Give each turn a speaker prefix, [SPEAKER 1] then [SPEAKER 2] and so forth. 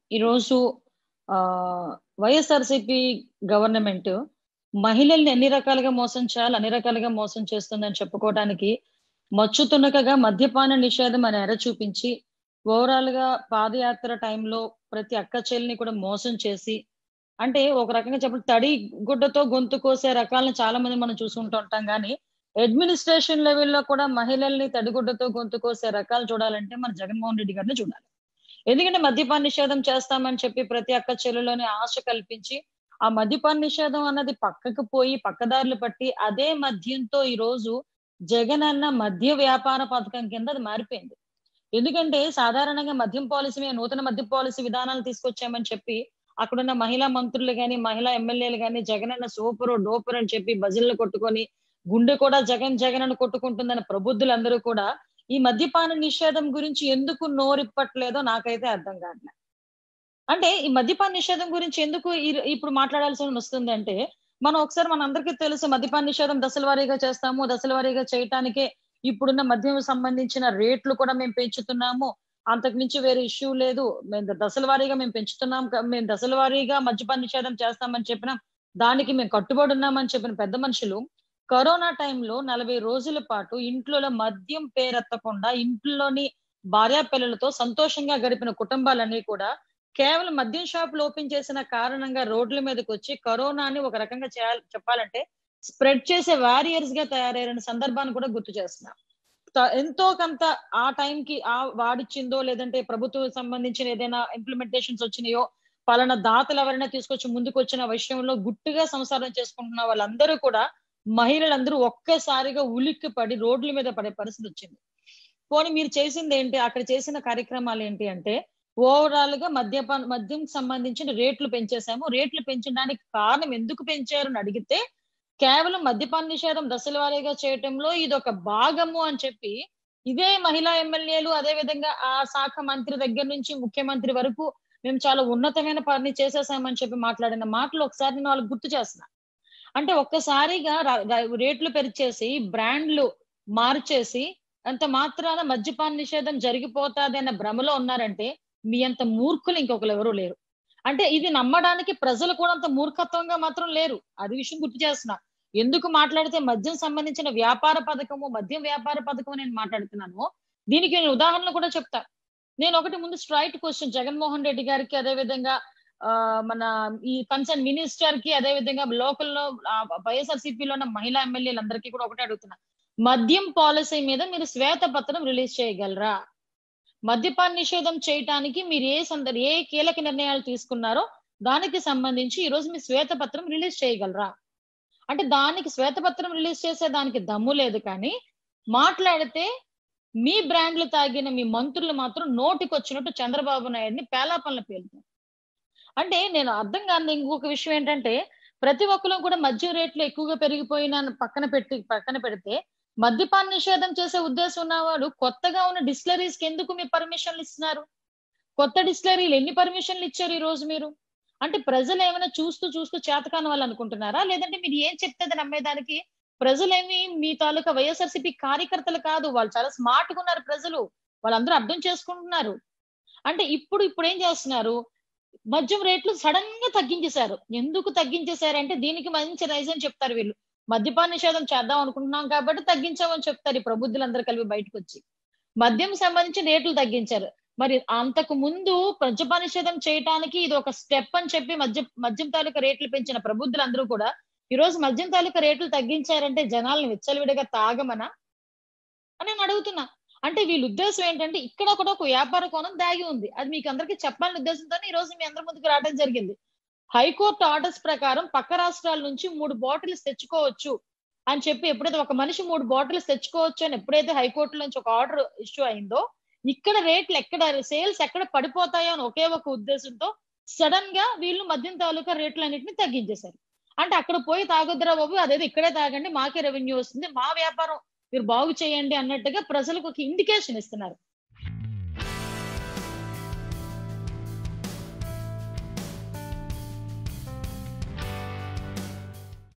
[SPEAKER 1] ఈరోజు ఆహ్, వైఎస్ఆర్‌సీపీ గవర్నమెంట్ మహిళల్ని ఎన్ని రకాలుగా మోసం చేయాలో అన్ని రకాలుగా మోసం చేస్తుందని చెప్పుకోవడానికి మచ్చు తునకగా మద్యపాన నిషేధం అనే ఎర చూపించి ఓవరాల్‌గా పాదయాత్ర టైంలో ప్రతి అక్క చెల్లిని కూడా మోసం చేసి అంటే ఒక రకంగా చెప్పాలి తడి గుడ్డతో గొంతు కోసే రకాలను చాలా మంది మనం చూసుకుంటూ ఉంటాం గానీ, అడ్మినిస్ట్రేషన్ లెవెల్‌లో కూడా మహిళల్ని తడిగుడ్డతో గొంతు కోసే రకాలు చూడాలంటే మన జగన్మోహన్ రెడ్డి గారినే చూడాలి. ఎందుకంటే మద్యపాన నిషేధం చేస్తామని చెప్పి ప్రతి అక్క చెల్లెలోని ఆశ కల్పించి, ఆ మద్యపాన నిషేధం అన్నది పక్కకు పోయి పక్కదారులు పట్టి అదే మద్యంతో ఈరోజు జగనన్న మద్య వ్యాపార పథకం కింద అది మారిపోయింది. ఎందుకంటే సాధారణంగా మద్యం పాలిసీ మీద నూతన మద్య పాలిసీ విధానాలు తీసుకొచ్చామని చెప్పి అక్కడున్న మహిళా మంత్రులు గాని, మహిళా ఎమ్మెల్యేలు గాని జగనన్న సూపరు, డూపర్ అని చెప్పి భజనలు కొట్టుకొని గుండె కూడా జగన్ జగన్ అని కొట్టుకుంటుందన్న ప్రబుద్ధులందరూ కూడా ఈ మద్యపాన నిషేధం గురించి ఎందుకు నోరిప్పట్లేదో నాకైతే అర్థం కావట్లే. అంటే ఈ మద్యపాన నిషేధం గురించి ఎందుకు ఇర్ ఇప్పుడు మాట్లాడాల్సి వస్తుందంటే, మనం ఒకసారి మనందరికీ తెలుసు మద్యపాన నిషేధం దశల వారీగా చేస్తాము. దశల వారీగా చేయటానికే ఇప్పుడున్న మద్యం సంబంధించిన రేట్లు కూడా మేము పెంచుతున్నాము. అంతకు మించి వేరే ఇష్యూ లేదు. మేము దశల వారీగా మేము పెంచుతున్నాం. క మేము దశల వారీగా మద్యపాన నిషేధం చేస్తామని చెప్పినాం. దానికి మేము కట్టుబడి ఉన్నామని చెప్పిన పెద్ద మనుషులు కరోనా టైంలో 40 రోజుల పాటు ఇంట్లలో మద్యం పేరెత్తకుండా ఇంట్లోని భార్యాపిల్లలతో సంతోషంగా గడిపిన కుటుంబాలన్నీ కూడా కేవలం మద్యం షాపులు ఓపెన్ చేసిన కారణంగా రోడ్ల మీదకొచ్చి కరోనాని ఒక రకంగా చేయాలి చెప్పాలంటే స్ప్రెడ్ చేసే వారియర్స్‌గా తయారయ్యారన్న సందర్భాన్ని కూడా గుర్తు చేస్తున్నా. త ఎంతో కొంత ఆ టైంకి ఆ వాడిచ్చిందో లేదంటే ప్రభుత్వం సంబంధించిన ఏదైనా ఇంప్లిమెంటేషన్స్ వచ్చినాయో, పలానా దాతలు ఎవరైనా తీసుకొచ్చి ముందుకొచ్చిన విషయంలో గుట్టుగా సంసారం చేసుకుంటున్న వాళ్ళందరూ కూడా మహిళలందరూ ఒక్కసారిగా ఉలిక్కిపడి రోడ్ల మీద పడే పరిస్థితి వచ్చింది. పోనీ మీరు చేసిందేంటి? అక్కడ చేసిన కార్యక్రమాలేంటి అంటే ఓవరాల్‌గా మద్యపాన మద్యంకి సంబంధించిన రేట్లు పెంచేసాము. రేట్లు పెంచడానికి కారణం ఎందుకు పెంచారు అని అడిగితే కేవలం మద్యపాన నిషేధం దశల వారీగా చేయటంలో ఇదొక భాగము అని చెప్పి ఇదే మహిళా ఎమ్మెల్యేలు అదే విధంగా ఆ శాఖ మంత్రి దగ్గర నుంచి ముఖ్యమంత్రి వరకు మేము చాలా ఉన్నతమైన పని చేసేసామని చెప్పి మాట్లాడిన మాటలు ఒకసారి నేను వాళ్ళకి గుర్తు చేస్తున్నా. అంటే ఒక్కసారిగా ర ర రేట్లు పెంచేసి బ్రాండ్‌లు మార్చేసి అంత మాత్రాన మద్యపాన నిషేధం జరిగిపోతాదన్న భ్రమలో ఉన్నారంటే మీ అంత మూర్ఖులు ఇంకొకళ్ళు ఎవరు లేరు. అంటే ఇది నమ్మడానికి ప్రజలు కూడా అంత మూర్ఖత్వంగా మాత్రం లేరు. అది విషయం గుర్తు చేస్తున్నా. ఎందుకు మాట్లాడితే మద్యం సంబంధించిన వ్యాపార పథకము, మద్యం వ్యాపార పథకం అని నేను మాట్లాడుతున్నానో దీనికి నేను ఉదాహరణలు కూడా చెప్తా. నేను ఒకటి ముందు స్ట్రెయిట్ క్వెషన్ జగన్మోహన్ రెడ్డి గారికి అదే విధంగా ఆహ్, మన ఈ కన్సర్న్ మినిస్టర్‌కి అదే విధంగా లోకల్‌లో ఆహ్, వైఎస్ఆర్‌సీపీలో ఉన్న మహిళా ఎమ్మెల్యేలందరికీ కూడా ఒకటే అడుగుతున్నా. మద్యం పాలిసీ మీద మీరు శ్వేత పత్రం రిలీజ్ చేయగలరా? మద్యపాన నిషేధం చేయటానికి మీరు ఏ సందర్ ఏ కీలక నిర్ణయాలు తీసుకున్నారో దానికి సంబంధించి ఈరోజు మీ శ్వేత పత్రం రిలీజ్ చేయగలరా? అంటే దానికి శ్వేత పత్రం రిలీజ్ చేసే దానికి దమ్ము లేదు కానీ, మాట్లాడితే మీ బ్రాండ్‌లు తాగిన మీ మంత్రులు మాత్రం నోటికొచ్చినట్టు చంద్రబాబు నాయుడిని పేలాపనలు పేలుతారు. అంటే నేను అర్థం కానిది ఇంకొక విషయం ఏంటంటే, ప్రతి ఒక్కళ్ళు కూడా మద్యం రేట్లు ఎక్కువగా పెరిగిపోయిన పక్కన పెట్టి పక్కన పెడితే, మద్యపాన నిషేధం చేసే ఉద్దేశం ఉన్నవాడు కొత్తగా ఉన్న డిస్టిలరీస్‌కి ఎందుకు మీరు పర్మిషన్‌లు ఇస్తున్నారు? కొత్త డిస్టిలరీలు ఎన్ని పర్మిషన్‌లు ఇచ్చారు ఈరోజు మీరు? అంటే ప్రజలు ఏమైనా చూస్తూ చూస్తూ చేతకాని వాళ్ళు అనుకుంటున్నారా? లేదంటే మీరు ఏం చెప్తే అది నమ్మేదానికి ప్రజలేమి మీ తాలూకా వైఎస్ఆర్‌సీపీ కార్యకర్తలు కాదు. వాళ్ళు చాలా స్మార్ట్‌గా ఉన్నారు ప్రజలు. వాళ్ళందరూ అర్థం చేసుకుంటున్నారు. అంటే ఇప్పుడు ఇప్పుడేం చేస్తున్నారు? మద్యం రేట్లు సడెన్‌గా తగ్గించేశారు. ఎందుకు తగ్గించేశారంటే దీనికి మంచి రీజన్ చెప్తారు వీళ్ళు. మద్యపాన నిషేధం చేద్దాం అనుకుంటున్నాం కాబట్టి తగ్గించామని చెప్తారు ఈ ప్రబుద్ధులందరూ కలిపి బయటకొచ్చి. మద్యం సంబంధించి రేట్లు తగ్గించారు. మరి అంతకు ముందు మద్యపాన నిషేధం చేయటానికి ఇది ఒక స్టెప్ అని చెప్పి మద్యం మద్యం తాలూకా రేట్లు పెంచిన ప్రబుద్ధులందరూ కూడా ఈరోజు మద్యం తాలూకా రేట్లు తగ్గించారంటే జనాల్ని విచ్చలవిడిగా తాగమనా? అని నేను అడుగుతున్నా. అంటే వీళ్ళ ఉద్దేశ్యం ఏంటంటే ఇక్కడ కూడా ఒక వ్యాపార కోణం దాగి ఉంది. అది మీకు అందరికీ చెప్పాలనే ఉద్దేశంతోనే ఈరోజు మీ అందరి ముందుకు రావడం జరిగింది. హైకోర్ట్ ఆర్డర్స్ ప్రకారం పక్క రాష్ట్రాల నుంచి 3 బాటిల్స్ తెచ్చుకోవచ్చు అని చెప్పి ఎప్పుడైతే ఒక మనిషి 3 బాటిల్స్ తెచ్చుకోవచ్చు అని ఎప్పుడైతే హైకోర్టులో నుంచి ఒక ఆర్డర్ ఇష్యూ అయిందో, ఇక్కడ రేట్లు ఎక్కడ సేల్స్ ఎక్కడ పడిపోతాయో అని ఒకే ఒక ఉద్దేశంతో సడెన్‌గా వీళ్ళు మద్యం తాలూకా రేట్లన్నిటిని తగ్గించేశారు. అంటే అక్కడ పోయి తాగొద్దురా బాబు అదేదో ఇక్కడే తాగండి మాకే రెవెన్యూ వస్తుంది. మా వ్యాపారం మీరు బాగు చేయండి అన్నట్టుగా ప్రజలకు ఒక ఇండికేషన్ ఇస్తున్నారు.